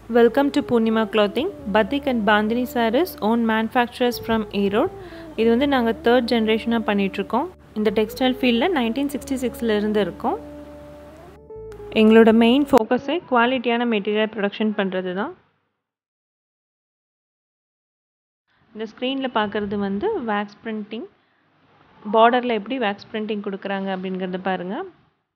Welcome to Purnima Clothing. Batik and Bandhani sarees own manufacturers from Erode. இது வந்து நாங்கள் third ஜென்ரேஷனாக பண்ணிகிட்ருக்கோம் இந்த டெக்ஸ்டைல் ஃபீல்டில் நைன்டீன் சிக்ஸ்டி சிக்ஸ்லேருந்து இருக்கோம் எங்களோட மெயின் ஃபோக்கஸே குவாலிட்டியான மெட்டீரியல் ப்ரொடக்ஷன் பண்ணுறது தான் இந்த ஸ்க்ரீனில் பார்க்குறது வந்து வேக்ஸ் பிரிண்டிங் பார்டரில் எப்படி வேக்ஸ் பிரிண்டிங் கொடுக்குறாங்க அப்படிங்கிறத பாருங்கள்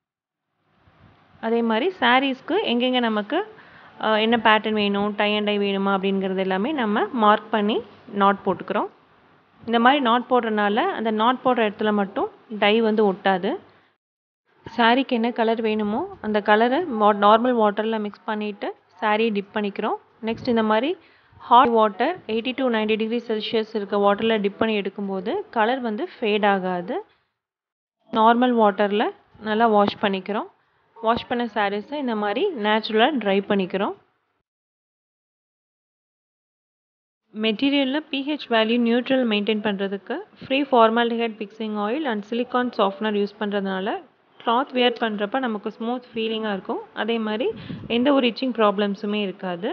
அதே மாதிரி சாரீஸ்க்கு எங்கெங்கே நமக்கு அஹ், என்ன பேட்டர்ன் வேணும் டை அண்ட் டை வேணுமா அப்படிங்கிறது எல்லாமே நம்ம மார்க் பண்ணி நாட் போட்டுக்கிறோம் இந்த மாதிரி நாட் போடுறனால அந்த நாட் போடுற இடத்துல மட்டும் டை வந்து ஒட்டாது சாரீக்கு என்ன கலர் வேணுமோ அந்த கலரை நார்மல் வாட்டரில் மிக்ஸ் பண்ணிவிட்டு சாரியை டிப் பண்ணிக்கிறோம் நெக்ஸ்ட் இந்த மாதிரி hot water eighty to 90 degree celsius இருக்க வாட்டரில் டிப் பண்ணி எடுக்கும்போது கலர் வந்து ஃபேட் ஆகாது நார்மல் வாட்டரில் நல்லா வாஷ் பண்ணிக்கிறோம் வாஷ் பண்ண சாரீஸை இந்த மாதிரி நேச்சுரலாக ட்ரை பண்ணிக்கிறோம் மெட்டீரியலில் பிஹெச் வேல்யூ நியூட்ரல் மெயின்டைன் பண்ணுறதுக்கு free formaldehyde fixing oil and silicone softener use பண்ணுறதுனால கிளாத் வியர் பண்ணுறப்ப நமக்கு ஸ்மூத் ஃபீலிங்காக இருக்கும் அதே மாதிரி எந்த ஒரு இச்சிங் ப்ராப்ளம்ஸுமே இருக்காது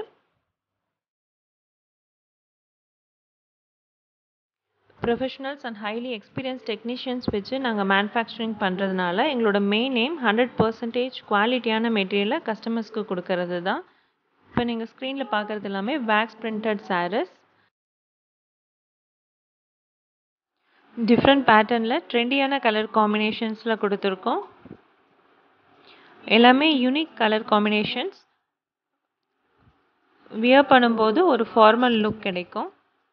professionals and highly experienced technicians வச்சு நாங்கள் மேனுஃபேக்சரிங் பண்ணுறதுனால எங்களோட மெயின் எய்ம் ஹண்ட்ரட் பர்சன்டேஜ் குவாலிட்டியான மெட்டீரியலை கஸ்டமர்ஸ்க்கு கொடுக்கறது தான் இப்போ நீங்கள் ஸ்க்ரீனில் பார்க்குறது எல்லாமே வேக்ஸ் பிரிண்டட் சாரீஸ் டிஃப்ரெண்ட் பேட்டர்னில் ட்ரெண்டியான கலர் காம்பினேஷன்ஸில் கொடுத்துருக்கோம் எல்லாமே யூனிக் கலர் காம்பினேஷன்ஸ் வியர் பண்ணும்போது ஒரு ஃபார்மல் லுக் கிடைக்கும்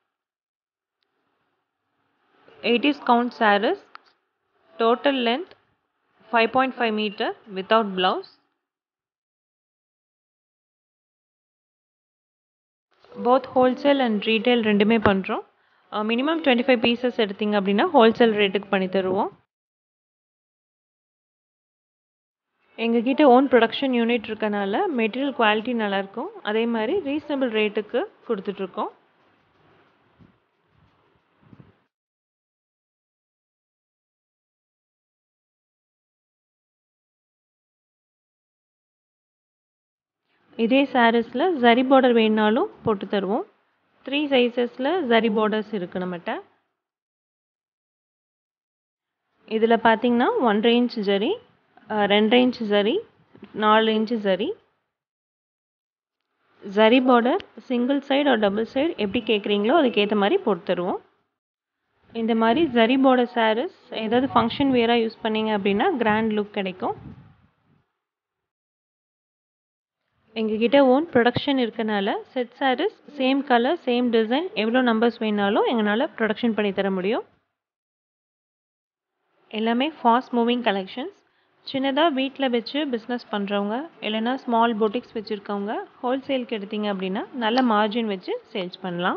eighties count sarees total length 5.5 meter without blouse both wholesale and retail ரெண்டுமே பண்ணுறோம் மினிமம் டுவெண்ட்டி ஃபைவ் பீசஸ் எடுத்தீங்க அப்படின்னா ஹோல்சேல் ரேட்டுக்கு பண்ணி தருவோம் எங்ககிட்ட ஓன் ப்ரொடக்ஷன் யூனிட் இருக்கனால மெட்டீரியல் குவாலிட்டி நல்லாயிருக்கும் அதே மாதிரி ரீசனபிள் ரேட்டுக்கு கொடுத்துட்ருக்கோம் இதே சாரீஸில் ஜரி பார்டர் வேணுனாலும் போட்டு தருவோம் த்ரீ சைஸஸில் ஜரி பார்டர்ஸ் இருக்குது நம்மகிட்ட இதில் பார்த்தீங்கன்னா ஒன்றரை இன்ச் ஜரி அஹ், ரெண்டரை இன்ச் ஜரி நாலு inch zari zari border single side ஒரு டபுள் சைடு எப்படி கேட்குறீங்களோ அதுக்கேற்ற மாதிரி போட்டு தருவோம் இந்த மாதிரி ஜரி பார்டர் சாரீஸ் ஏதாவது ஃபங்க்ஷன் வேராக யூஸ் பண்ணீங்க அப்படின்னா கிராண்ட் லுக் கிடைக்கும் எங்ககிட்ட ஓன் ப்ரொடக்ஷன் இருக்கனால set sarees same colour same design எவ்வளோ நம்பர்ஸ் வேணாலும் எங்களால் ப்ரொடக்ஷன் பண்ணி தர முடியும் எல்லாமே ஃபாஸ்ட் மூவிங் கலெக்ஷன்ஸ் சின்னதாக வீட்டில் வச்சு பிஸ்னஸ் பண்ணுறவங்க இல்லைன்னா ஸ்மால் பொட்டிக்ஸ் வச்சுருக்கவங்க ஹோல்சேலுக்கு எடுத்தீங்க அப்படின்னா நல்ல மார்ஜின் வச்சு சேல்ஸ் பண்ணலாம்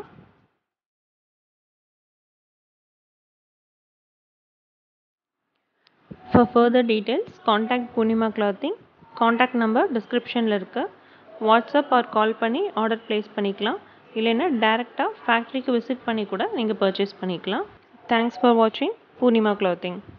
for further details contact Poornima clothing contact number டிஸ்கிரிப்ஷனில் இருக்கு வாட்ஸ்அப் ஆர் கால் பண்ணி ஆர்டர் ப்ளேஸ் பண்ணிக்கலாம் இல்லைன்னா டேரெக்டாக ஃபேக்ட்ரிக்கு விசிட் பண்ணி கூட நீங்கள் பர்ச்சேஸ் பண்ணிக்கலாம் தேங்க்ஸ் ஃபார் வாட்சிங் பூர்ணிமா கிளாத்திங்